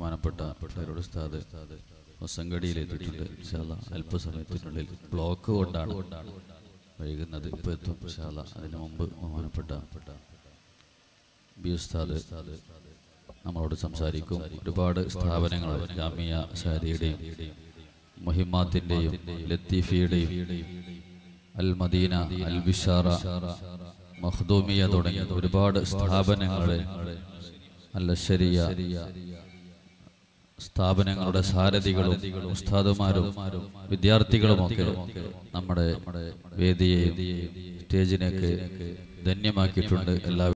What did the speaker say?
ബഹുമാനപ്പെട്ട ഷൈറുൽ ഉസ്താദ് സംഘടിയിലെത്തിയിട്ടുണ്ട് ഇൻഷാല്ല അല്പസമയത്തിനുള്ളിൽ ബ്ലോക്ക് കൊണ്ടാണ് വൈകുന്നത് ഇപ്പോൾ എത്തും ഇൻഷാല്ല അതിനു മുമ്പ് ബഹുമാനപ്പെട്ട ബി ഉസ്താദ് നമ്മളോട് സംസാരിക്കും ഒരുപാട് സ്ഥാപനങ്ങൾ ജാമിയ ഷാരിയുടെയും മുഹിമാത്തിൻ്റെയും ലത്തീഫിയുടെയും അൽ മദീന അൽ ബിഷാറ മഖ്ദൂമിയ തുടങ്ങിയ ഒരുപാട് സ്ഥാപനങ്ങളെ അല്ല ശരിയ സ്ഥാപനങ്ങളുടെ സാരഥികളും ഉസ്താദുമാരും വിദ്യാർത്ഥികളുമൊക്കെ നമ്മുടെ വേദിയെയും സ്റ്റേജിനെയൊക്കെ ധന്യമാക്കിയിട്ടുണ്ട് എല്ലാ